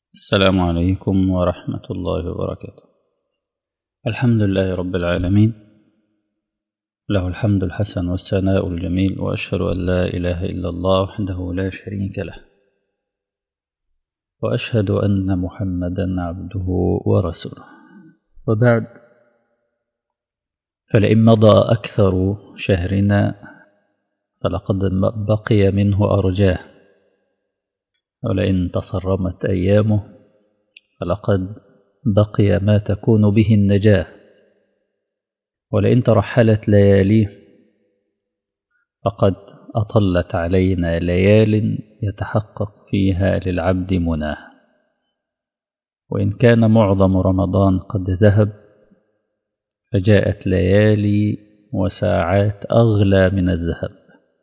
السلام عليكم ورحمة الله وبركاته الحمد لله رب العالمين له الحمد الحسن والثناء الجميل وأشهد أن لا إله إلا الله وحده لا شريك له وأشهد أن محمدا عبده ورسوله وبعد فلئن مضى أكثر شهرنا فلقد بقي منه أرجاه ولئن تصرمت أيامه فلقد بقي ما تكون به النجاة ولئن ترحلت لياليه فقد أطلت علينا ليال يتحقق فيها للعبد مناه وإن كان معظم رمضان قد ذهب فجاءت ليالي وساعات أغلى من الذهب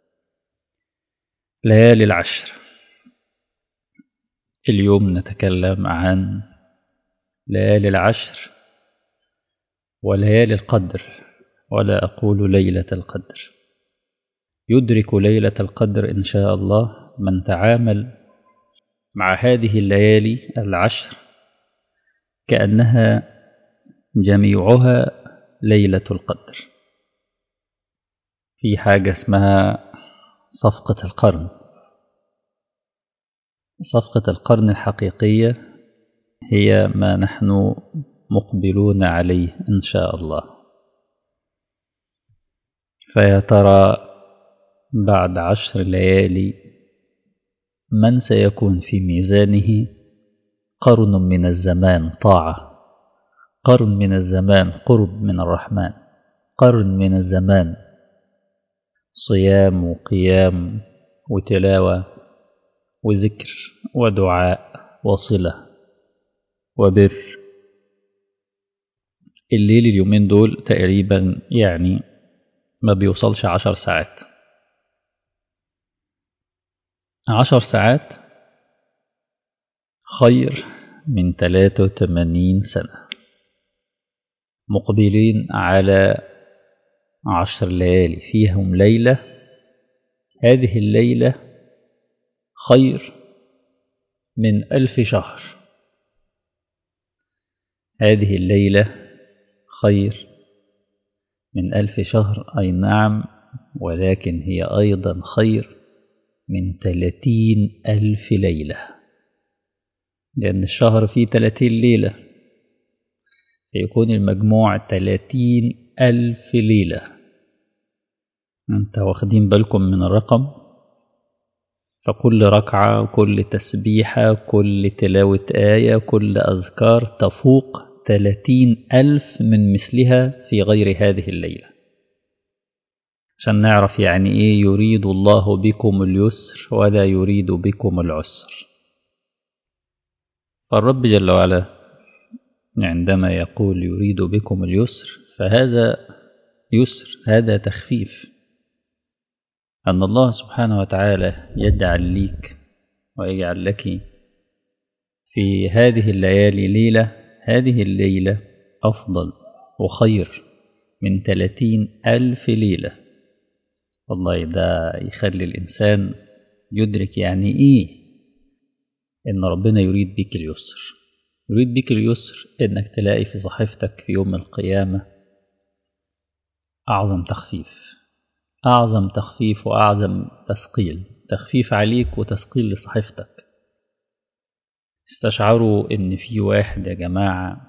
ليالي العشر اليوم نتكلم عن ليالي العشر وليالي القدر ولا أقول ليلة القدر يدرك ليلة القدر إن شاء الله من تعامل مع هذه الليالي العشر كأنها جميعها ليلة القدر في حاجة اسمها صفقة القرن صفقة القرن الحقيقية هي ما نحن مقبلون عليه إن شاء الله فيا ترى بعد عشر ليالي من سيكون في ميزانه قرن من الزمان طاعة قرن من الزمان قرب من الرحمن قرن من الزمان صيام وقيام وتلاوة وذكر ودعاء وصلة وبر الليل اليومين دول تقريبا يعني ما بيوصلش عشر ساعات عشر ساعات خير من تلاتة وتمانين سنة مقبلين على عشر ليالي فيهم ليلة هذه الليلة خير من ألف شهر هذه الليلة خير من ألف شهر أي نعم ولكن هي أيضا خير من تلاتين ألف ليلة لأن الشهر فيه تلاتين ليلة فيكون المجموع تلاتين ألف ليلة أنت واخدين بالكم من الرقم فكل ركعة كل تسبيحة كل تلاوة آية كل أذكار تفوق ثلاثين ألف من مثلها في غير هذه الليلة عشان نعرف يعني إيه يريد الله بكم اليسر ولا يريد بكم العسر فالرب جل وعلا عندما يقول يريد بكم اليسر فهذا يسر هذا تخفيف أن الله سبحانه وتعالى يجعل ليك ويجعل لك في هذه الليالي ليلة هذه الليلة أفضل وخير من ثلاثين ألف ليلة والله ده يخلي الإنسان يدرك يعني إيه إن ربنا يريد بك اليسر يريد بك اليسر إنك تلاقي في صحيفتك في يوم القيامة أعظم تخفيف أعظم تخفيف وأعظم تثقيل تخفيف عليك وتثقيل لصحيفتك استشعروا إن في واحد يا جماعة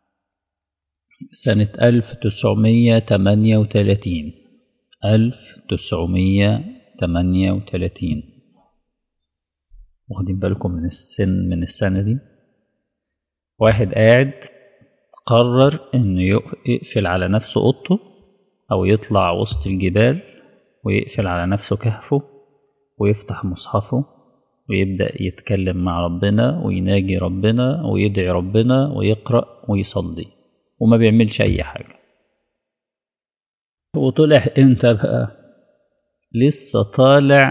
سنة ألف تسعمية تمانية وتلاتين ألف تسعمية تمانية وتلاتين واخدين بالكم من السن من السنة دي واحد قاعد قرر إنه يقفل على نفسه أوضته أو يطلع وسط الجبال ويقفل على نفسه كهفه ويفتح مصحفه ويبدأ يتكلم مع ربنا ويناجي ربنا ويدعي ربنا ويقرأ ويصلي وما بيعملش أي حاجة وطلع امتى بقى لسه طالع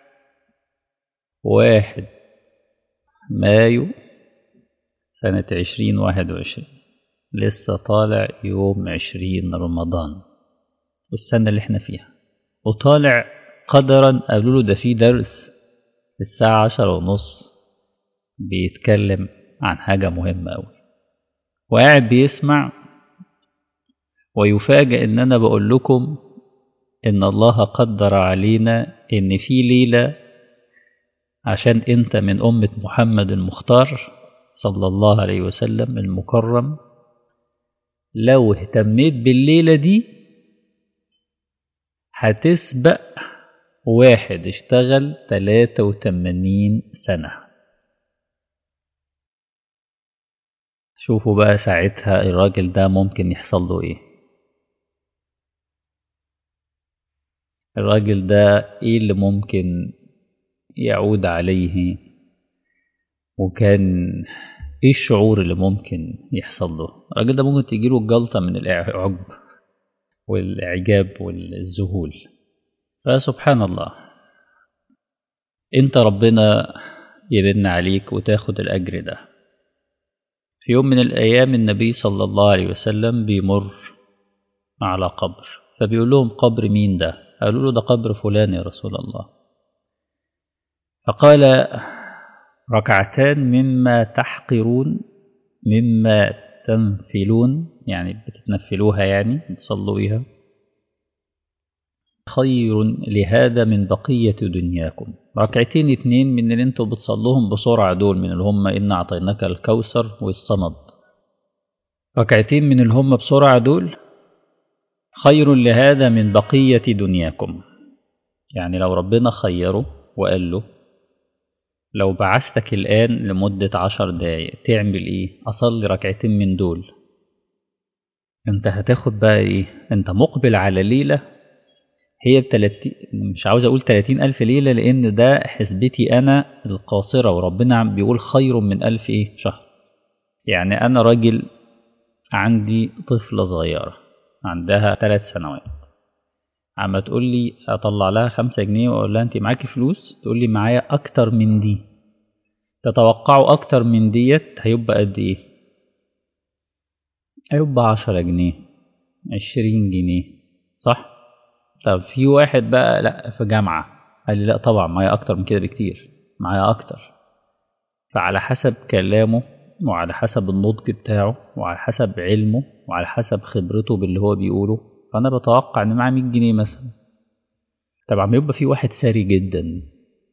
واحد مايو سنة عشرين واحد وعشرين لسه طالع يوم عشرين رمضان السنة اللي احنا فيها وطالع قدرا قالوا له ده في درس الساعة عشرة ونص بيتكلم عن حاجة مهمة أوي وقاعد بيسمع ويفاجأ إن أنا بقول لكم إن الله قدر علينا إن في ليلة عشان أنت من أمة محمد المختار صلى الله عليه وسلم المكرم لو اهتميت بالليلة دي هتسبق واحد اشتغل 83 سنة شوفوا بقى ساعتها الراجل ده ممكن يحصل له ايه الراجل ده ايه اللي ممكن يعود عليه وكان ايه الشعور اللي ممكن يحصل له الراجل ده ممكن تجيله الجلطة من العجب والإعجاب والذهول فسبحان الله انت ربنا يبن عليك وتاخد الأجر ده في يوم من الأيام النبي صلى الله عليه وسلم بيمر على قبر فبيقول لهم قبر مين ده قالوا له ده قبر فلان يا رسول الله فقال ركعتان مما تحقرون مما تنفلون يعني بتتنفلوها يعني بتصلوها خير لهذا من بقية دنياكم ركعتين اتنين من اللي انتوا بتصلوهم بسرعة دول من اللي هم إن أعطيناك الكوثر والصمد ركعتين من اللي هم بسرعة دول خير لهذا من بقية دنياكم يعني لو ربنا خيره وقال له لو بعثتك الآن لمدة عشر دقايق تعمل إيه؟ أصلي ركعتين من دول أنت هتاخد بقى إيه؟ أنت مقبل على ليلة هي بتلاتين مش عاوز أقول تلاتين ألف ليلة لأن ده حسبتي أنا القاصرة وربنا بيقول خير من ألف إيه شهر يعني أنا راجل عندي طفلة صغيرة عندها ثلاث سنوات عم تقول لي اطلع لها خمسة جنيه واقول لها انت معاكي فلوس تقول لي معايا اكتر من دي تتوقعوا اكتر من ديت هيبقى قد ايه هيبقى عشرة جنيه عشرين جنيه صح طب في واحد بقى لا في جامعة قال لي لا طبعا معايا اكتر من كده بكتير معايا اكتر فعلى حسب كلامه وعلى حسب النضج بتاعه وعلى حسب علمه وعلى حسب خبرته باللي هو بيقوله فأنا بتوقع إن معاه 100 جنيه مثلا طبعا بيبقى في واحد ساري جدا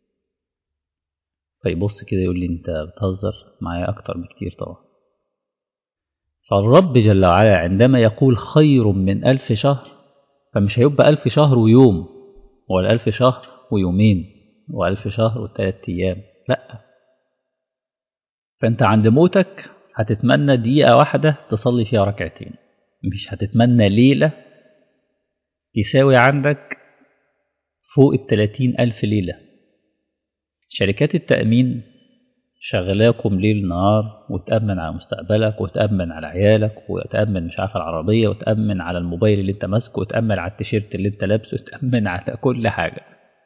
فيبص كده يقول لي أنت بتهزر معايا أكتر بكتير طبعا فالرب جل وعلا عندما يقول خير من ألف شهر فمش هيبقى ألف شهر ويوم ولا ألف شهر ويومين وألف شهر وثلاث أيام لأ فأنت عند موتك هتتمنى دقيقة واحدة تصلي فيها ركعتين مش هتتمنى ليلة يساوي عندك فوق التلاتين ألف ليلة شركات التأمين شغلاكم ليل نهار وتأمن على مستقبلك وتأمن على عيالك وتأمن مش عارف العربية وتأمن على الموبايل اللي انت ماسكه وتأمن على التيشيرت اللي انت لابسه وتأمن على كل حاجة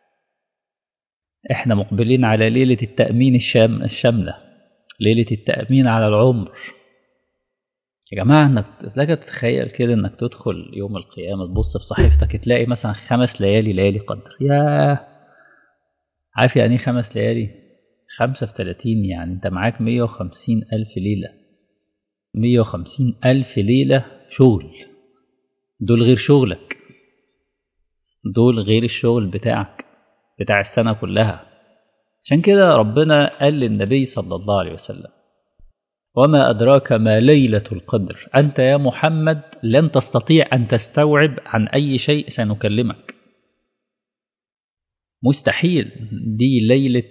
احنا مقبلين على ليلة التأمين الشام الشاملة ليلة التأمين على العمر يا جماعة انك لك تتخيل كده انك تدخل يوم القيامة تبص في صحيفتك تلاقي مثلا خمس ليالي ليالي قدر ياه عارف يعني ايه خمس ليالي خمسة في تلاتين يعني انت معاك مية وخمسين ألف ليلة مية وخمسين ألف ليلة شغل دول غير شغلك دول غير الشغل بتاعك بتاع السنة كلها عشان كده ربنا قال للنبي صلى الله عليه وسلم وما أدراك ما ليلة القدر أنت يا محمد لن تستطيع أن تستوعب عن أي شيء سنكلمك مستحيل دي ليلة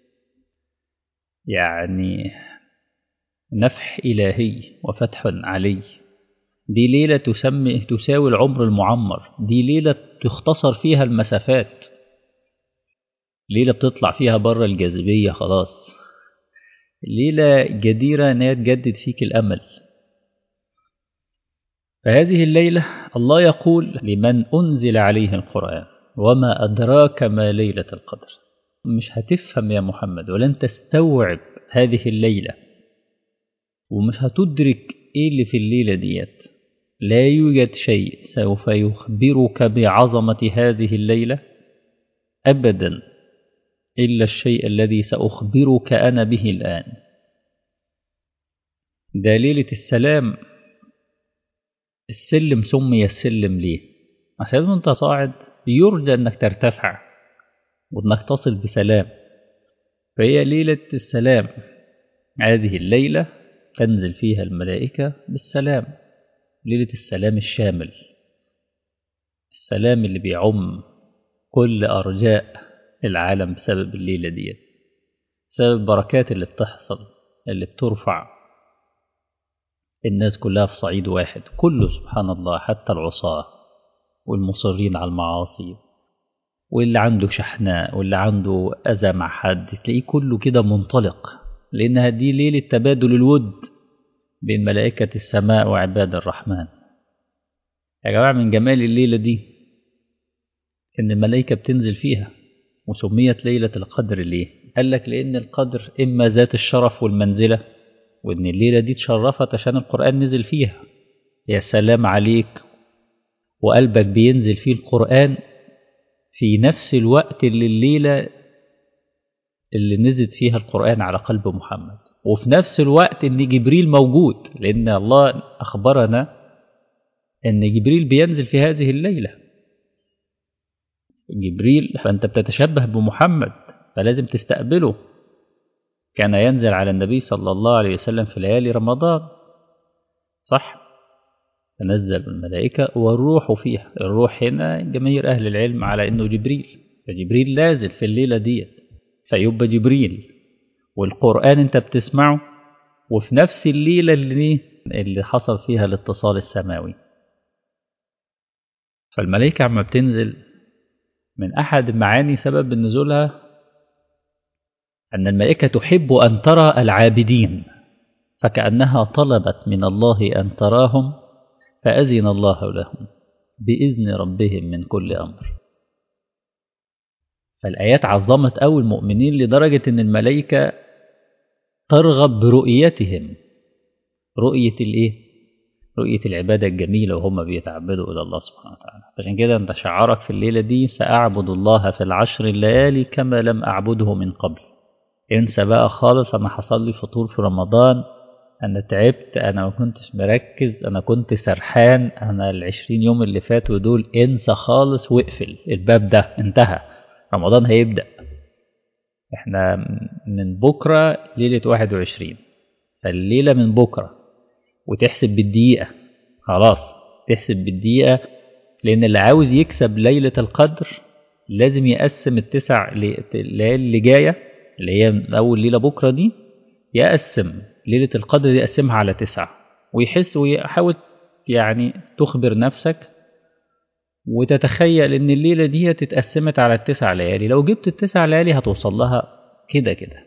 يعني نفح إلهي وفتح علي دي ليلة تسمي تساوي العمر المعمر دي ليلة تختصر فيها المسافات ليلة بتطلع فيها بره الجاذبية خلاص ليلة جديرة أنها تجدد فيك الأمل فهذه الليلة الله يقول لمن أنزل عليه القرآن وما أدراك ما ليلة القدر مش هتفهم يا محمد ولن تستوعب هذه الليلة ومش هتدرك إيه اللي في الليلة ديت لا يوجد شيء سوف يخبرك بعظمة هذه الليلة أبدا إلا الشيء الذي سأخبرك أنا به الآن ده ليلة السلام السلم سمي السلم ليه عشان وانت صاعد يرجى انك ترتفع وانك تصل بسلام فهي ليلة السلام هذه الليلة تنزل فيها الملائكة بالسلام ليلة السلام الشامل السلام اللي بيعم كل أرجاء العالم بسبب الليلة دي بسبب البركات اللي بتحصل اللي بترفع الناس كلها في صعيد واحد كله سبحان الله حتى العصاة والمصرين على المعاصي واللي عنده شحناء واللي عنده أذى مع حد تلاقيه كله كده منطلق لأنها دي ليلة تبادل الود بين ملائكة السماء وعباد الرحمن يا جماعة من جمال الليلة دي إن الملائكة بتنزل فيها وسميت ليلة القدر ليه؟ قال لك لأن القدر إما ذات الشرف والمنزلة وإن الليلة دي اتشرفت عشان القرآن نزل فيها يا سلام عليك وقلبك بينزل فيه القرآن في نفس الوقت اللي الليلة اللي نزلت فيها القرآن على قلب محمد وفي نفس الوقت إن جبريل موجود لأن الله أخبرنا إن جبريل بينزل في هذه الليلة جبريل فأنت بتتشبه بمحمد فلازم تستقبله كان ينزل على النبي صلى الله عليه وسلم في ليالي رمضان صح تنزل الملائكة والروح فيها الروح هنا جماهير أهل العلم على أنه جبريل فجبريل نازل في الليلة دي فيبقى جبريل والقرآن أنت بتسمعه وفي نفس الليلة اللي اللي حصل فيها الاتصال السماوي فالملائكة عما بتنزل من أحد معاني سبب نزولها أن الملائكة تحب أن ترى العابدين فكأنها طلبت من الله أن تراهم فأذن الله لهم بإذن ربهم من كل أمر فالآيات عظمت أول المؤمنين لدرجة أن الملائكة ترغب برؤيتهم رؤية الإيه؟ رؤية العبادة الجميلة وهم بيتعبدوا إلى الله سبحانه وتعالى عشان كده أنت شعارك في الليلة دي سأعبد الله في العشر الليالي كما لم أعبده من قبل انسى بقى خالص أنا حصل لي فطور في رمضان أنا تعبت أنا ما كنتش مركز أنا كنت سرحان أنا العشرين يوم اللي فاتوا دول انسى خالص واقفل الباب ده انتهى رمضان هيبدأ احنا من بكرة ليلة واحد وعشرين فالليلة من بكرة وتحسب بالدقيقة خلاص تحسب بالدقيقة لأن اللي عاوز يكسب ليلة القدر لازم يقسم التسع الليالي اللي جاية اللي هي أول ليلة بكرة دي يقسم ليلة القدر دي يقسمها على تسعة ويحس ويحاول يعني تخبر نفسك وتتخيل ان الليلة دي اتقسمت على التسع ليالي لو جبت التسع ليالي هتوصل لها كده كده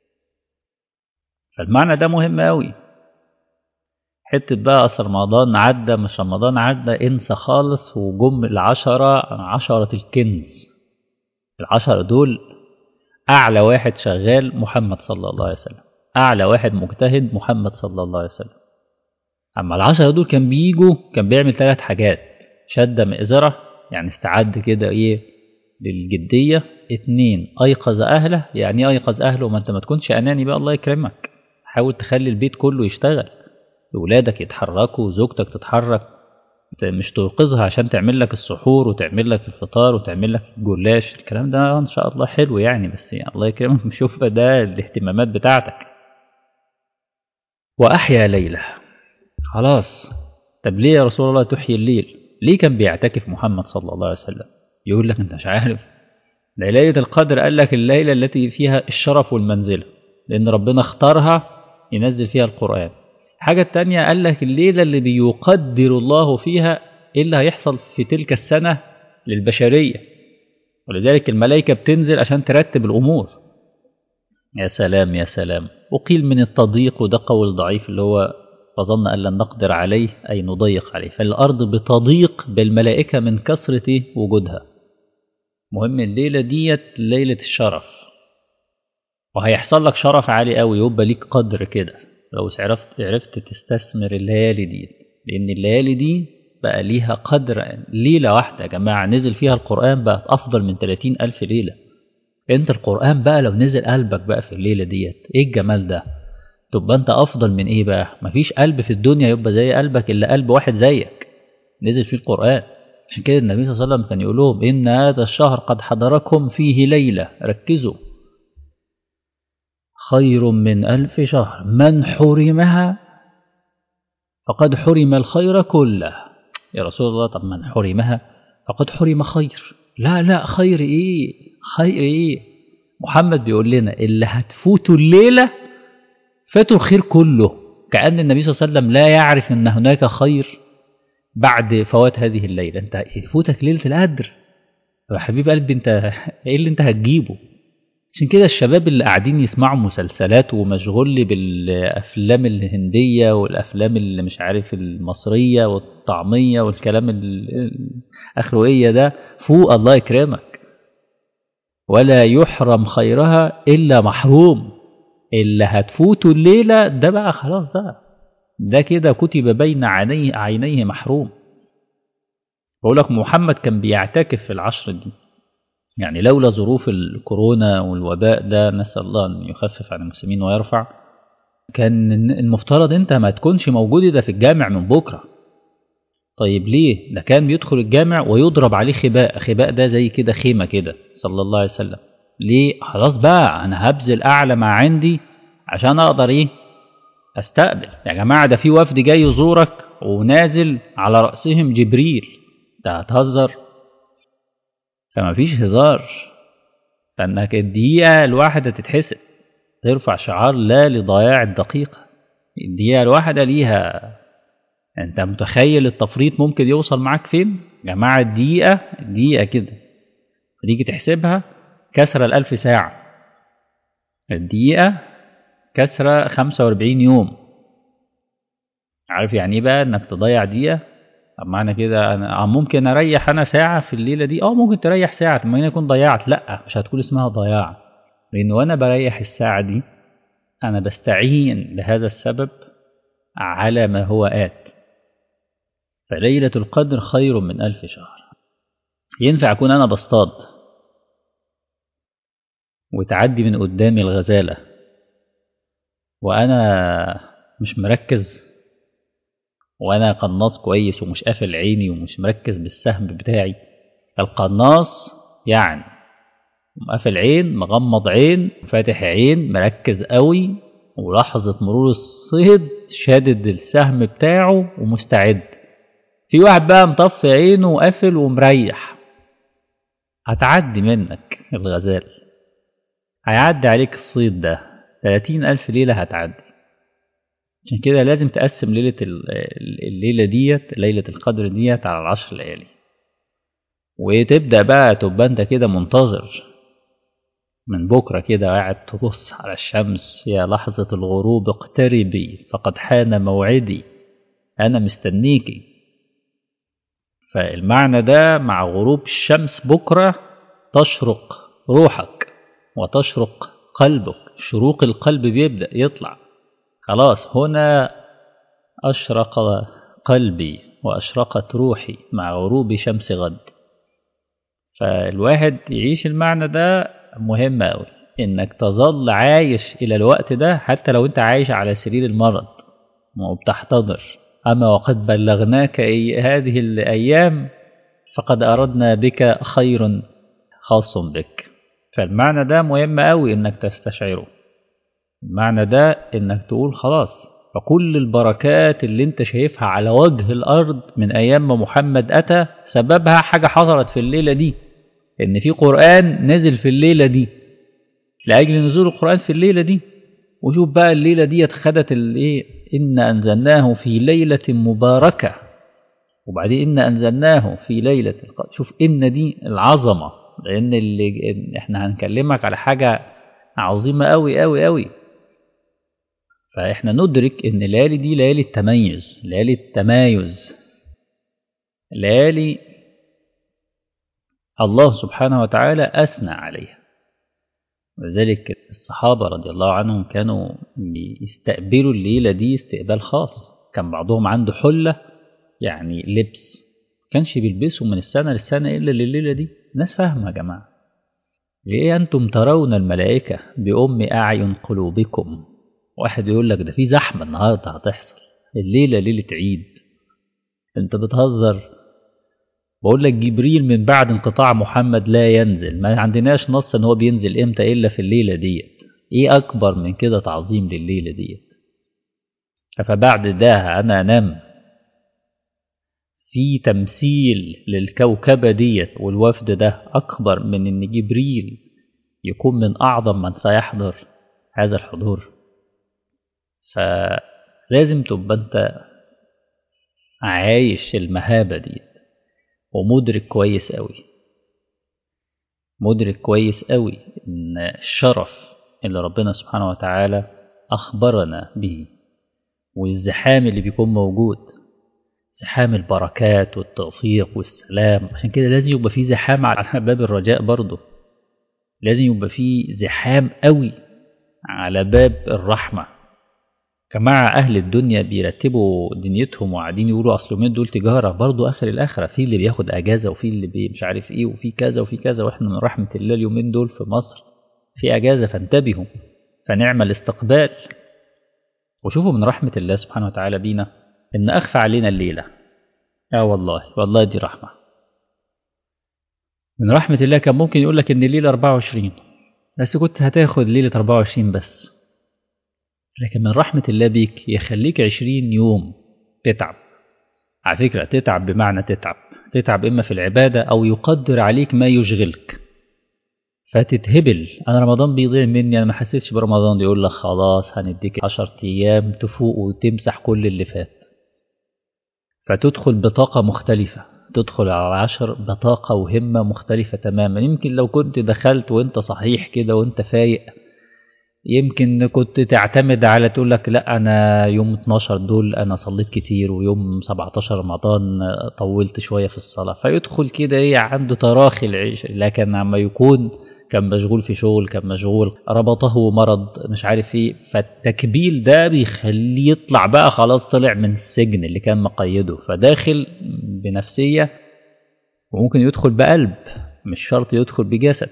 فالمعنى ده مهم قوي حتة بقى أصل رمضان عدى مش رمضان عدى انسى خالص وجم العشرة عشرة الكنز العشرة دول أعلى واحد شغال محمد صلى الله عليه وسلم أعلى واحد مجتهد محمد صلى الله عليه وسلم أما العشرة دول كان بيجوا كان بيعمل ثلاث حاجات شد مئزرة يعني استعد كده إيه للجدية اتنين أيقظ أهله يعني إيه أيقظ أهله ما أنت ما تكونش أناني بقى الله يكرمك حاول تخلي البيت كله يشتغل ولادك يتحركوا زوجتك تتحرك مش توقظها عشان تعمل لك السحور وتعمل لك الفطار وتعمل لك الجلاش الكلام ده ان شاء الله حلو يعني بس يعني الله يكرمك شوف ده الاهتمامات بتاعتك واحيا ليله خلاص طب ليه يا رسول الله تحيي الليل ليه كان بيعتكف محمد صلى الله عليه وسلم يقول لك انت مش عارف ده ليله القدر قال لك الليله التي فيها الشرف والمنزله لان ربنا اختارها ينزل فيها القران الحاجة التانية قال لك الليلة اللي بيقدر الله فيها إيه اللي هيحصل في تلك السنة للبشرية ولذلك الملائكة بتنزل عشان ترتب الأمور يا سلام يا سلام وقيل من التضييق وده قول ضعيف اللي هو فظن أن لن نقدر عليه أي نضيق عليه فالأرض بتضيق بالملائكة من كثرة وجودها مهم الليلة ديت ليلة الشرف وهيحصل لك شرف عالي قوي يبقى ليك قدر كده لو عرفت عرفت تستثمر الليالي دي لأن الليالي دي بقى ليها قدر ليلة واحدة يا جماعة نزل فيها القرآن بقت أفضل من 30 ألف ليلة أنت القرآن بقى لو نزل قلبك بقى في الليلة ديت إيه الجمال ده تبقى انت افضل من ايه بقى مفيش قلب في الدنيا يبقى زي قلبك الا قلب واحد زيك نزل فيه القران عشان كده النبي صلى الله عليه وسلم كان يقول لهم ان هذا الشهر قد حضركم فيه ليله ركزوا خير من ألف شهر من حرمها فقد حرم الخير كله يا رسول الله طب من حرمها فقد حرم خير لا لا خير ايه خير ايه محمد بيقول لنا اللي هتفوتوا الليلة فاتوا الخير كله كأن النبي صلى الله عليه وسلم لا يعرف أن هناك خير بعد فوات هذه الليلة أنت يفوتك ليلة القدر يا حبيب قلبي أنت إيه اللي أنت هتجيبه عشان كده الشباب اللي قاعدين يسمعوا مسلسلات ومشغول لي بالافلام الهنديه والافلام اللي مش عارف المصريه والطعميه والكلام الاخرويه ده فوق الله يكرمك ولا يحرم خيرها الا محروم اللي هتفوته الليله ده بقى خلاص ده ده كده كتب بين عينيه عينيه محروم بقول لك محمد كان بيعتكف في العشر دي يعني لولا ظروف الكورونا والوباء ده نسأل الله أن يخفف عن المسلمين ويرفع كان المفترض أنت ما تكونش موجود ده في الجامع من بكرة طيب ليه؟ ده كان بيدخل الجامع ويضرب عليه خباء خباء ده زي كده خيمة كده صلى الله عليه وسلم ليه؟ خلاص بقى أنا هبذل أعلى ما عندي عشان أقدر إيه؟ أستقبل يا جماعة ده في وفد جاي يزورك ونازل على رأسهم جبريل ده هتهزر فما فيش هزار فانك الدقيقة الواحدة تتحسب ترفع شعار لا لضياع الدقيقة الدقيقة الواحدة ليها انت متخيل التفريط ممكن يوصل معاك فين جماعة الدقيقة الدقيقة كده تيجي تحسبها كسر الألف ساعة الدقيقة كسرة خمسة وأربعين يوم عارف يعني ايه بقى انك تضيع دقيقة طب معنى كده انا ممكن اريح انا ساعه في الليله دي اه ممكن تريح ساعه طب ما اكون ضيعت لا مش هتكون اسمها ضياع لان وانا بريح الساعه دي انا بستعين لهذا السبب على ما هو آت فليلة القدر خير من ألف شهر ينفع أكون أنا بصطاد وتعدي من قدامي الغزالة وأنا مش مركز وانا قناص كويس ومش قافل عيني ومش مركز بالسهم بتاعي القناص يعني مقفل عين مغمض عين فاتح عين مركز قوي ولحظة مرور الصيد شادد السهم بتاعه ومستعد في واحد بقى مطفي عينه وقافل ومريح هتعدي منك الغزال هيعدي عليك الصيد ده تلاتين ألف ليلة هتعدي عشان كده لازم تقسم ليلة الليلة ديت ليلة القدر ديت على العشر ليالي وتبدأ بقى تبقى انت كده منتظر من بكرة كده قاعد تبص على الشمس يا لحظة الغروب اقتربي فقد حان موعدي أنا مستنيكي فالمعنى ده مع غروب الشمس بكرة تشرق روحك وتشرق قلبك شروق القلب بيبدأ يطلع خلاص هنا أشرق قلبي وأشرقت روحي مع غروب شمس غد فالواحد يعيش المعنى ده مهم أوي إنك تظل عايش إلى الوقت ده حتى لو أنت عايش على سرير المرض وبتحتضر أما وقد بلغناك هذه الأيام فقد أردنا بك خير خاص بك فالمعنى ده مهم أوي إنك تستشعره المعنى ده انك تقول خلاص فكل البركات اللي انت شايفها على وجه الارض من ايام ما محمد اتى سببها حاجه حصلت في الليله دي ان في قران نزل في الليله دي لاجل نزول القران في الليله دي وشوف بقى الليله دي خدت الايه ان انزلناه في ليله مباركه وبعدين ان انزلناه في ليله القدر شوف ان دي العظمه لان اللي احنا هنكلمك على حاجه عظيمه قوي قوي قوي فاحنا ندرك ان الليالي دي ليالي التميز ليالي التمايز ليالي الله سبحانه وتعالى اثنى عليها ولذلك الصحابة رضي الله عنهم كانوا بيستقبلوا الليلة دي استقبال خاص كان بعضهم عنده حلة يعني لبس كانش بيلبسوا من السنة للسنة إلا لليلة دي ناس فاهمة يا جماعة ليه أنتم ترون الملائكة بأم أعين قلوبكم واحد يقول لك ده في زحمة النهاردة هتحصل الليلة ليلة عيد انت بتهزر بقول لك جبريل من بعد انقطاع محمد لا ينزل ما عندناش نص ان هو بينزل امتى الا في الليلة ديت ايه اكبر من كده تعظيم لليلة ديت فبعد ده انا انام في تمثيل للكوكبة ديت والوفد ده اكبر من ان جبريل يكون من اعظم من سيحضر هذا الحضور فلازم تبقى انت عايش المهابة دي ومدرك كويس قوي مدرك كويس قوي ان الشرف اللي ربنا سبحانه وتعالى اخبرنا به والزحام اللي بيكون موجود زحام البركات والتوفيق والسلام عشان كده لازم يبقى في زحام على باب الرجاء برضه لازم يبقى في زحام قوي على باب الرحمة جماعة أهل الدنيا بيرتبوا دنيتهم وقاعدين يقولوا أصل يومين دول تجارة برضو آخر الآخرة في اللي بياخد أجازة وفي اللي بي مش عارف إيه وفي كذا وفي كذا وإحنا من رحمة الله اليومين دول في مصر في أجازة فانتبهوا فنعمل استقبال وشوفوا من رحمة الله سبحانه وتعالى بينا إن أخفى علينا الليلة آه والله والله دي رحمة من رحمة الله كان ممكن يقول لك إن الليلة 24 بس كنت هتاخد ليلة 24 بس لكن من رحمة الله بيك يخليك 20 يوم تتعب على فكرة تتعب بمعنى تتعب تتعب إما في العبادة أو يقدر عليك ما يشغلك فتتهبل أنا رمضان بيضيع مني أنا ما حسيتش برمضان يقول لك خلاص هنديك 10 أيام تفوق وتمسح كل اللي فات فتدخل بطاقة مختلفة تدخل على العشر بطاقة وهمة مختلفة تماما يمكن لو كنت دخلت وانت صحيح كده وانت فايق يمكن كنت تعتمد على تقول لك لا انا يوم 12 دول انا صليت كتير ويوم 17 رمضان طولت شويه في الصلاه فيدخل كده ايه عنده تراخي العيش لكن عما يكون كان مشغول في شغل كان مشغول ربطه مرض مش عارف ايه فالتكبيل ده بيخليه يطلع بقى خلاص طلع من السجن اللي كان مقيده فداخل بنفسيه وممكن يدخل بقلب مش شرط يدخل بجسد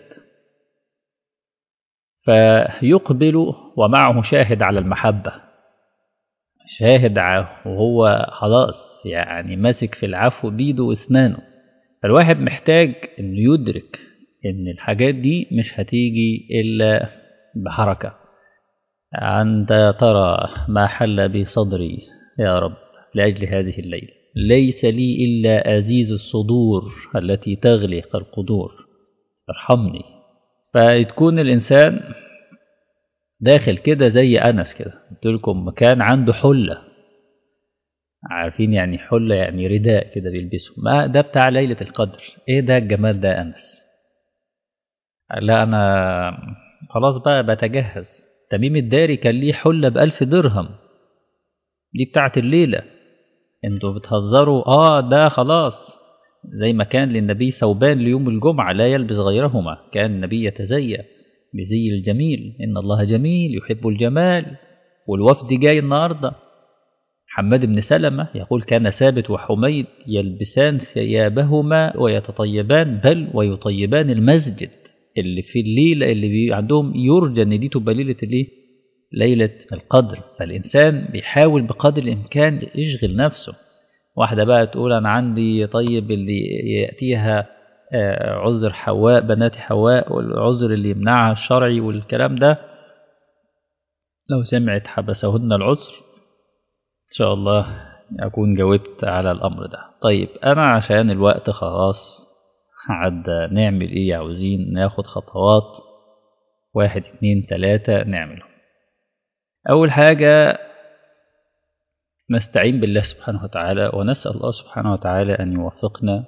فيقبل ومعه شاهد على المحبة شاهد وهو خلاص يعني ماسك في العفو بيده واسنانه فالواحد محتاج انه يدرك ان الحاجات دي مش هتيجي الا بحركة أنت ترى ما حل بصدري يا رب لأجل هذه الليلة ليس لي إلا أزيز الصدور التي تغلق القدور ارحمني فتكون الإنسان داخل كده زي أنس كده قلت لكم كان عنده حلة عارفين يعني حلة يعني رداء كده بيلبسه ما ده بتاع ليلة القدر ايه ده الجمال ده أنس لا أنا خلاص بقى بتجهز تميم الداري كان ليه حلة بألف درهم دي بتاعت الليلة انتوا بتهزروا اه ده خلاص زي ما كان للنبي ثوبان ليوم الجمعة لا يلبس غيرهما كان النبي يتزيى بزي الجميل إن الله جميل يحب الجمال والوفد جاي النهاردة حماد بن سلمة يقول كان ثابت وحميد يلبسان ثيابهما ويتطيبان بل ويطيبان المسجد اللي في الليلة اللي بي عندهم يرجى ان دي تبقى ليلة الايه؟ ليلة القدر فالإنسان بيحاول بقدر الإمكان يشغل نفسه واحدة بقى تقول أنا عندي طيب اللي يأتيها عذر حواء بنات حواء والعذر اللي يمنعها الشرعي والكلام ده لو سمعت حبسهن العذر إن شاء الله أكون جاوبت على الأمر ده طيب أنا عشان الوقت خلاص عدى نعمل إيه عاوزين ناخد خطوات واحد اتنين تلاتة نعمله أول حاجة نستعين بالله سبحانه وتعالى ونسأل الله سبحانه وتعالى أن يوفقنا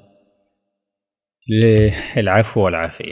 للعفو والعافية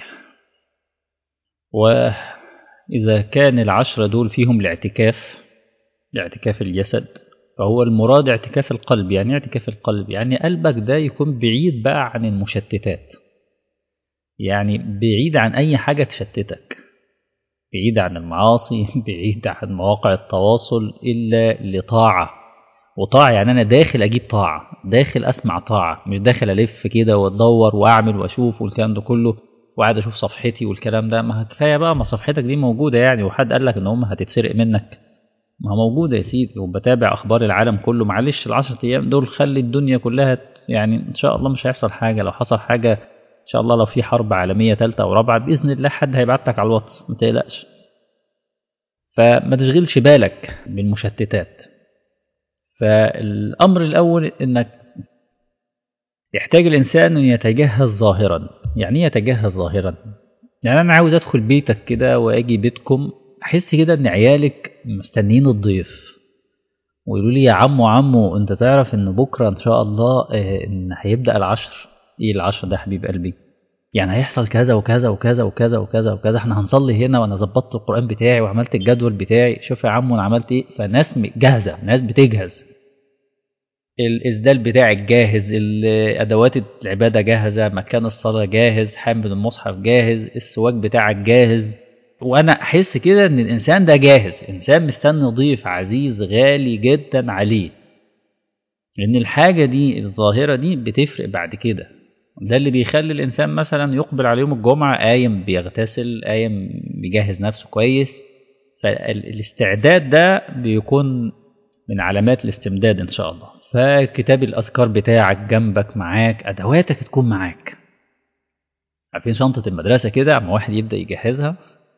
وإذا كان العشرة دول فيهم الاعتكاف لاعتكاف الجسد فهو المراد اعتكاف القلب يعني اعتكاف القلب يعني قلبك ده يكون بعيد بقى عن المشتتات يعني بعيد عن أي حاجة تشتتك بعيد عن المعاصي بعيد عن مواقع التواصل إلا لطاعة وطاعة يعني أنا داخل أجيب طاعة داخل أسمع طاعة مش داخل ألف كده وأدور وأعمل وأشوف والكلام ده كله وقاعد أشوف صفحتي والكلام ده ما كفاية بقى ما صفحتك دي موجودة يعني وحد قال لك إن هم هتتسرق منك ما هو موجودة يا سيدي وبتابع أخبار العالم كله معلش العشرة أيام دول خلي الدنيا كلها يعني إن شاء الله مش هيحصل حاجة لو حصل حاجة إن شاء الله لو في حرب عالمية ثالثة أو رابعة بإذن الله حد هيبعت لك على الواتس ما تقلقش فما تشغلش بالك بالمشتتات فالأمر الأول إنك يحتاج الإنسان أن يتجهز ظاهرا يعني إيه يتجهز ظاهرا يعني أنا عاوز أدخل بيتك كده وأجي بيتكم أحس كده إن عيالك مستنيين الضيف ويقولوا لي يا عمو عمو أنت تعرف إن بكرة إن شاء الله آه، إن هيبدأ العشر إيه العشر ده حبيب قلبي يعني هيحصل كذا وكذا وكذا وكذا وكذا وكذا احنا هنصلي هنا وانا ظبطت القرآن بتاعي وعملت الجدول بتاعي شوف يا عمو انا عملت ايه فناس م- جاهزة ناس بتجهز الإسدال بتاعك جاهز ال- أدوات العبادة جاهزة مكان الصلاة جاهز حامل المصحف جاهز السواك بتاعك جاهز وأنا أحس كده إن الإنسان ده جاهز إنسان مستني ضيف عزيز غالي جدا عليه لأن الحاجة دي الظاهرة دي بتفرق بعد كده ده اللي بيخلي الإنسان مثلا يقبل على يوم الجمعة قايم بيغتسل قايم بيجهز نفسه كويس فالاستعداد ده بيكون من علامات الاستمداد إن شاء الله فكتاب الأذكار بتاعك جنبك معاك أدواتك تكون معاك عارفين شنطة المدرسة كده أما واحد يبدأ يجهزها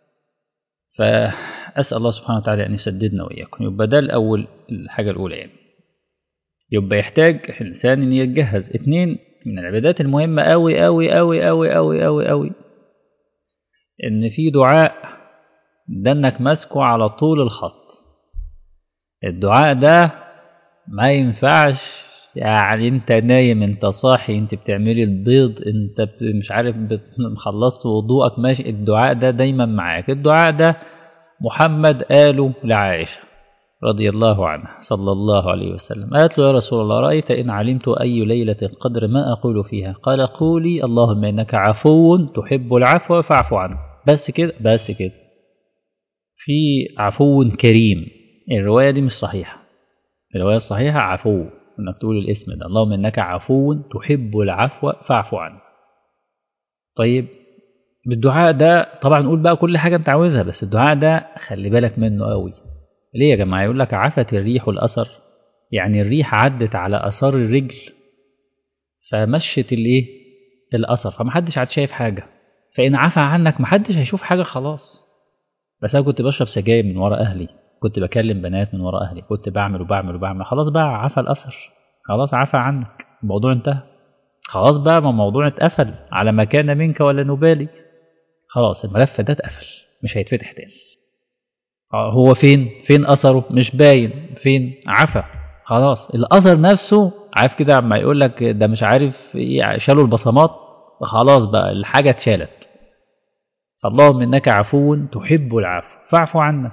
فأسأل الله سبحانه وتعالى أن يسددنا وإياكم يبقى ده الأول الحاجة الأولى يعني يبقى يحتاج الإنسان أن يتجهز اتنين من العبادات المهمة أوي أوي أوي أوي أوي أوي أوي إن في دعاء ده إنك ماسكه على طول الخط الدعاء ده ما ينفعش يعني انت نايم انت صاحي انت بتعملي البيض انت بت- مش عارف بت- خلصت وضوءك ماشي الدعاء ده دايما معاك الدعاء ده محمد قاله لعائشة رضي الله عنها صلى الله عليه وسلم قالت له يا رسول الله رأيت إن علمت أي ليلة القدر ما أقول فيها قال قولي اللهم إنك عفو تحب العفو فاعف عنه بس كده بس كده في عفو كريم الرواية دي مش صحيحة الرواية الصحيحة عفو انك تقول الاسم ده اللهم انك عفو تحب العفو فاعف عنه طيب بالدعاء ده طبعا قول بقى كل حاجة انت عاوزها بس الدعاء ده خلي بالك منه قوي ليه يا جماعة يقول لك عفت الريح الأثر يعني الريح عدت على أثار الرجل فمشت الايه الأثر فمحدش عاد شايف حاجة فإن عفى عنك محدش هيشوف حاجة خلاص بس أنا كنت بشرب سجاير من ورا أهلي كنت بكلم بنات من ورا أهلي كنت بعمل وبعمل وبعمل خلاص بقى عفى الأثر خلاص عفى عنك الموضوع انتهى خلاص بقى ما الموضوع اتقفل على ما كان منك ولا نبالي خلاص الملف ده اتقفل مش هيتفتح تاني آه، هو فين فين أثره مش باين فين عفى خلاص الأثر نفسه عارف كده عما يقول لك ده مش عارف ايه شالوا البصمات خلاص بقى الحاجة اتشالت اللهم إنك عفو تحب العفو فاعف عنا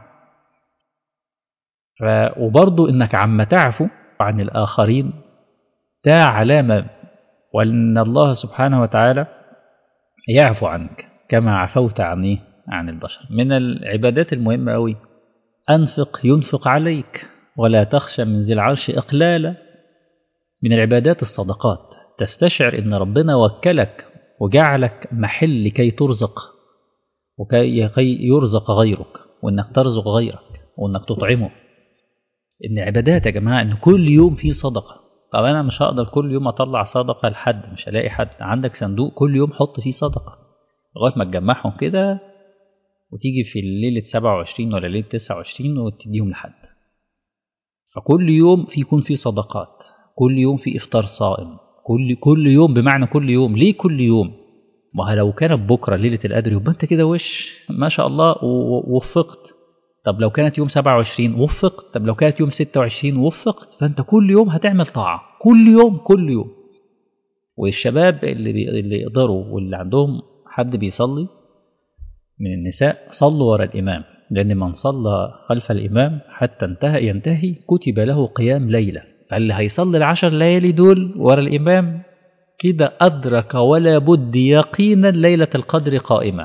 ف... وبرضو إنك عما تعفو عن الآخرين ده علامة وأن الله سبحانه وتعالى يعفو عنك كما عفوت عن إيه؟ عن البشر من العبادات المهمة أوي أنفق ينفق عليك ولا تخشى من ذي العرش إقلالا من العبادات الصدقات تستشعر إن ربنا وكلك وجعلك محل كي ترزق وكي كي يرزق غيرك وإنك ترزق غيرك وإنك تطعمه إن عبادات يا جماعة إن كل يوم في صدقة طب أنا مش هقدر كل يوم أطلع صدقة لحد مش هلاقي حد عندك صندوق كل يوم حط فيه صدقة لغاية ما تجمعهم كده وتيجي في ليلة 27 ولا ليلة 29 وتديهم لحد فكل يوم في يكون في صدقات كل يوم في إفطار صائم كل كل يوم بمعنى كل يوم ليه كل يوم ما لو كانت بكرة ليلة القدر يبقى أنت كده وش ما شاء الله ووفقت طب لو كانت يوم 27 وفقت طب لو كانت يوم 26 وفقت فأنت كل يوم هتعمل طاعة كل يوم كل يوم والشباب اللي بي... اللي يقدروا واللي عندهم حد بيصلي من النساء صلوا وراء الإمام لأن من صلى خلف الإمام حتى انتهى ينتهي كتب له قيام ليلة فاللي هيصلي العشر ليالي دول ورا الإمام كده أدرك ولا بد يقينا ليلة القدر قائمة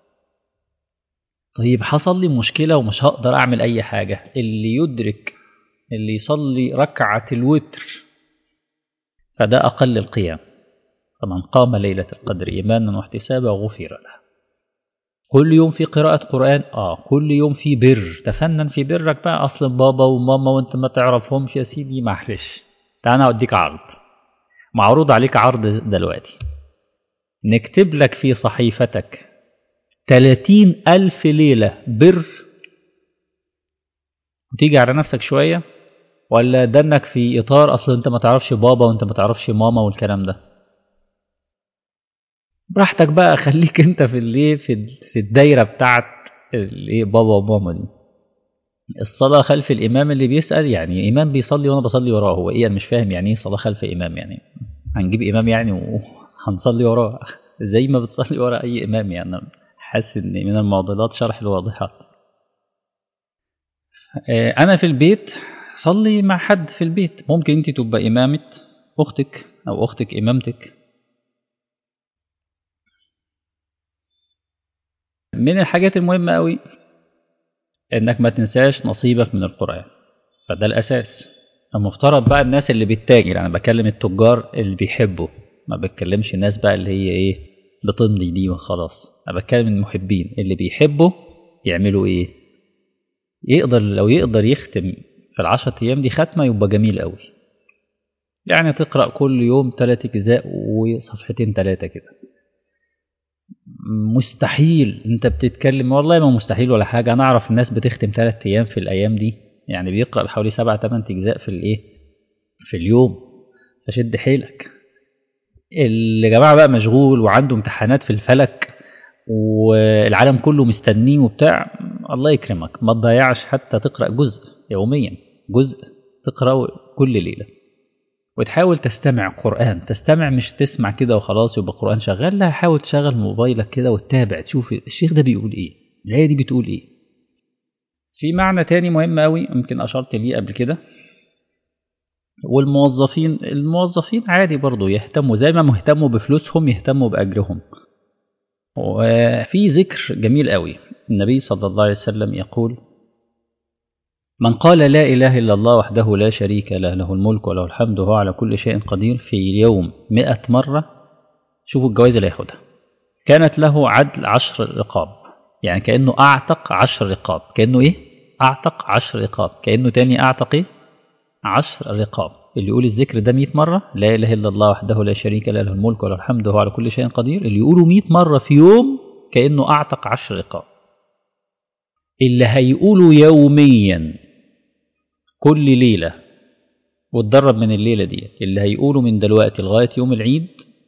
طيب حصل لي مشكلة ومش هقدر أعمل أي حاجة اللي يدرك اللي يصلي ركعة الوتر فده أقل القيام فمن قام ليلة القدر إيمانا واحتسابا غفر له كل يوم في قراءة قرآن اه كل يوم في بر تفنن في برك بقى اصل بابا وماما وانت ما تعرفهمش يا سيدي معلش تعال انا اوديك عرض معروض عليك عرض دلوقتي نكتب لك في صحيفتك تلاتين ألف ليلة بر وتيجي على نفسك شوية ولا دنك في إطار أصل أنت ما تعرفش بابا وأنت ما تعرفش ماما والكلام ده براحتك بقى خليك أنت في الايه في في الدايرة بتاعت الايه بابا وماما دي الصلاة خلف الإمام اللي بيسأل يعني إمام بيصلي وأنا بصلي وراه هو إيه أنا مش فاهم يعني إيه صلاة خلف إمام يعني هنجيب إمام يعني وهنصلي وراه زي ما بتصلي ورا أي إمام يعني حاسس إن من المعضلات شرح الواضحات أنا في البيت صلي مع حد في البيت ممكن أنت تبقى إمامة أختك أو أختك إمامتك من الحاجات المهمة أوي إنك ما تنساش نصيبك من القرآن فده الأساس المفترض بقى الناس اللي بتتاجر أنا بكلم التجار اللي بيحبوا ما بتكلمش الناس بقى اللي هي إيه بتمضي دي وخلاص أنا بتكلم المحبين اللي بيحبوا يعملوا إيه يقدر لو يقدر يختم في العشرة أيام دي ختمة يبقى جميل قوي يعني تقرأ كل يوم ثلاث أجزاء وصفحتين ثلاثة كده مستحيل انت بتتكلم والله ما مستحيل ولا حاجة انا اعرف الناس بتختم ثلاث ايام في الايام دي يعني بيقرأ بحوالي سبع ثمان اجزاء في الايه في اليوم فشد حيلك اللي جماعة بقى مشغول وعنده امتحانات في الفلك والعالم كله مستنيه وبتاع الله يكرمك ما تضيعش حتى تقرأ جزء يوميا جزء تقرأه كل ليلة وتحاول تستمع قرآن تستمع مش تسمع كده وخلاص يبقى قرآن شغال لا حاول تشغل موبايلك كده وتتابع تشوف الشيخ ده بيقول ايه الآية دي بتقول ايه في معنى تاني مهم قوي يمكن أشرت ليه قبل كده والموظفين الموظفين عادي برضو يهتموا زي ما مهتموا بفلوسهم يهتموا بأجرهم وفي ذكر جميل قوي النبي صلى الله عليه وسلم يقول من قال لا إله إلا الله وحده لا شريك له له الملك وله الحمد وهو على كل شيء قدير في اليوم مئة مرة شوفوا الجوائز اللي هياخدها كانت له عدل عشر رقاب يعني كأنه أعتق عشر رقاب كأنه إيه؟ أعتق عشر رقاب كأنه تاني أعتق إيه؟ عشر رقاب اللي يقول الذكر ده 100 مرة لا إله إلا الله وحده لا شريك له له الملك وله الحمد وهو على كل شيء قدير اللي يقوله 100 مرة في يوم كأنه أعتق عشر رقاب اللي هيقوله يوميا كل ليلة واتدرب من الليلة دي اللي هيقوله من دلوقتي لغاية يوم العيد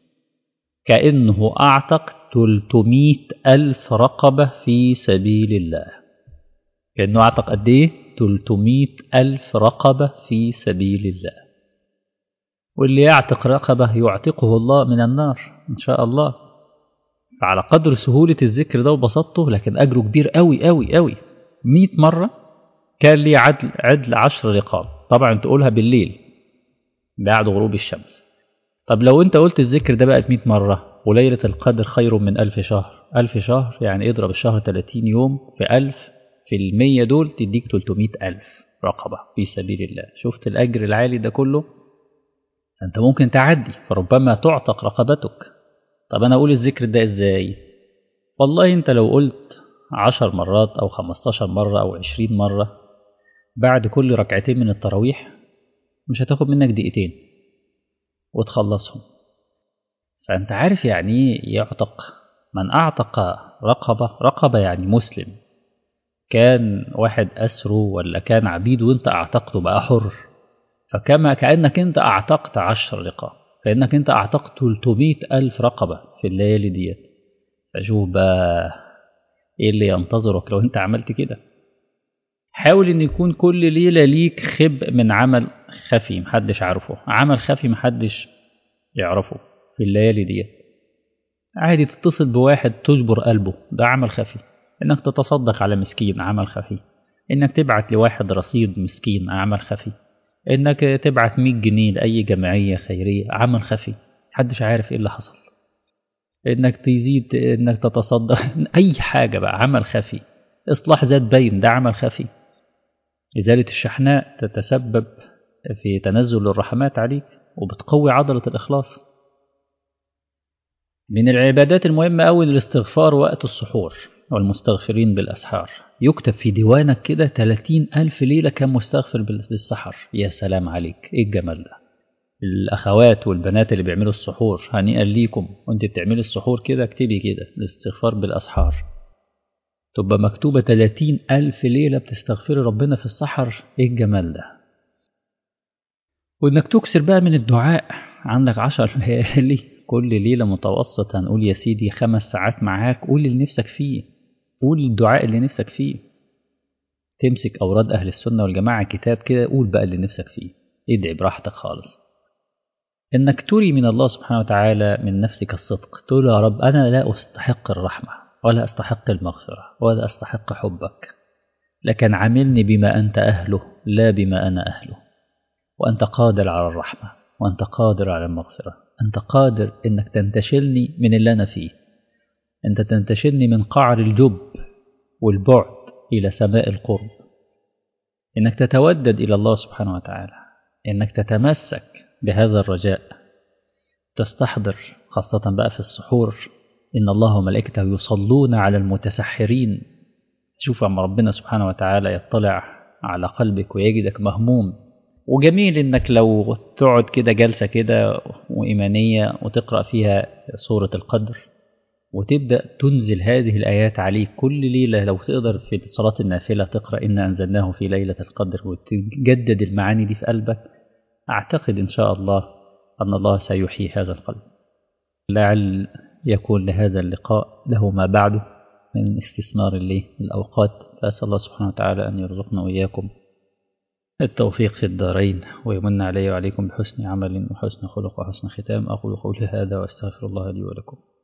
كأنه أعتق 300 ألف رقبة في سبيل الله كأنه أعتق قد إيه 300 ألف رقبة في سبيل الله واللي يعتق رقبة يعتقه الله من النار إن شاء الله فعلى قدر سهولة الذكر ده وبساطته لكن أجره كبير قوي قوي قوي 100 مرة كان لي عدل عدل عشر رقاب طبعا تقولها بالليل بعد غروب الشمس طب لو انت قلت الذكر ده بقى 100 مرة وليلة القدر خير من ألف شهر ألف شهر يعني اضرب الشهر 30 يوم في ألف في المية دول تديك 300 ألف رقبة في سبيل الله شفت الأجر العالي ده كله أنت ممكن تعدي فربما تعتق رقبتك طب أنا أقول الذكر ده إزاي والله أنت لو قلت عشر مرات أو خمستاشر مرة أو عشرين مرة بعد كل ركعتين من التراويح مش هتاخد منك دقيقتين وتخلصهم فأنت عارف يعني إيه يعتق من أعتق رقبة رقبة يعني مسلم كان واحد أسره ولا كان عبيد وانت أعتقته بقى حر فكما كأنك انت أعتقت عشر رقاب كأنك انت أعتقت 300 ألف رقبة في الليالي ديت فشوف بقى ايه اللي ينتظرك لو انت عملت كده حاول ان يكون كل ليلة ليك خب من عمل خفي محدش عارفه عمل خفي محدش يعرفه في الليالي ديت عادي تتصل بواحد تجبر قلبه ده عمل خفي انك تتصدق على مسكين عمل خفي انك تبعت لواحد رصيد مسكين عمل خفي انك تبعت 100 جنيه لاي جمعيه خيريه عمل خفي محدش عارف ايه اللي حصل انك تزيد انك تتصدق اي حاجه بقى عمل خفي اصلاح ذات بين ده عمل خفي ازاله الشحناء تتسبب في تنزل الرحمات عليك وبتقوي عضله الاخلاص من العبادات المهمه قوي الاستغفار وقت السحور والمستغفرين بالأسحار يكتب في ديوانك كده 30 ألف ليلة كان مستغفر بالسحر يا سلام عليك إيه الجمال ده الأخوات والبنات اللي بيعملوا السحور هنيئا ليكم وانت بتعملي السحور كده اكتبي كده الاستغفار بالأسحار تبقى مكتوبة 30 ألف ليلة بتستغفري ربنا في السحر إيه الجمال ده وإنك تكسر بقى من الدعاء عندك عشر ليالي كل ليلة متوسط هنقول يا سيدي خمس ساعات معاك قول اللي نفسك فيه قول الدعاء اللي نفسك فيه تمسك أوراد أهل السنة والجماعة كتاب كده قول بقى اللي نفسك فيه ادعي براحتك خالص إنك تري من الله سبحانه وتعالى من نفسك الصدق تقول يا رب أنا لا أستحق الرحمة ولا أستحق المغفرة ولا أستحق حبك لكن عاملني بما أنت أهله لا بما أنا أهله وأنت قادر على الرحمة وأنت قادر على المغفرة أنت قادر إنك تنتشلني من اللي أنا فيه أنت تنتشلني من قعر الجب والبعد إلى سماء القرب إنك تتودد إلى الله سبحانه وتعالى إنك تتمسك بهذا الرجاء تستحضر خاصة بقى في السحور إن الله وملائكته يصلون على المتسحرين شوف عم ربنا سبحانه وتعالى يطلع على قلبك ويجدك مهموم وجميل إنك لو تقعد كده جلسة كده وإيمانية وتقرأ فيها سورة القدر وتبدأ تنزل هذه الآيات عليك كل ليلة لو تقدر في صلاة النافلة تقرأ إن أنزلناه في ليلة القدر وتجدد المعاني دي في قلبك أعتقد إن شاء الله أن الله سيحيي هذا القلب لعل يكون لهذا اللقاء له ما بعده من استثمار للأوقات فأسأل الله سبحانه وتعالى أن يرزقنا وإياكم التوفيق في الدارين ويمن علي وعليكم بحسن عمل وحسن خلق وحسن ختام أقول قولي هذا وأستغفر الله لي ولكم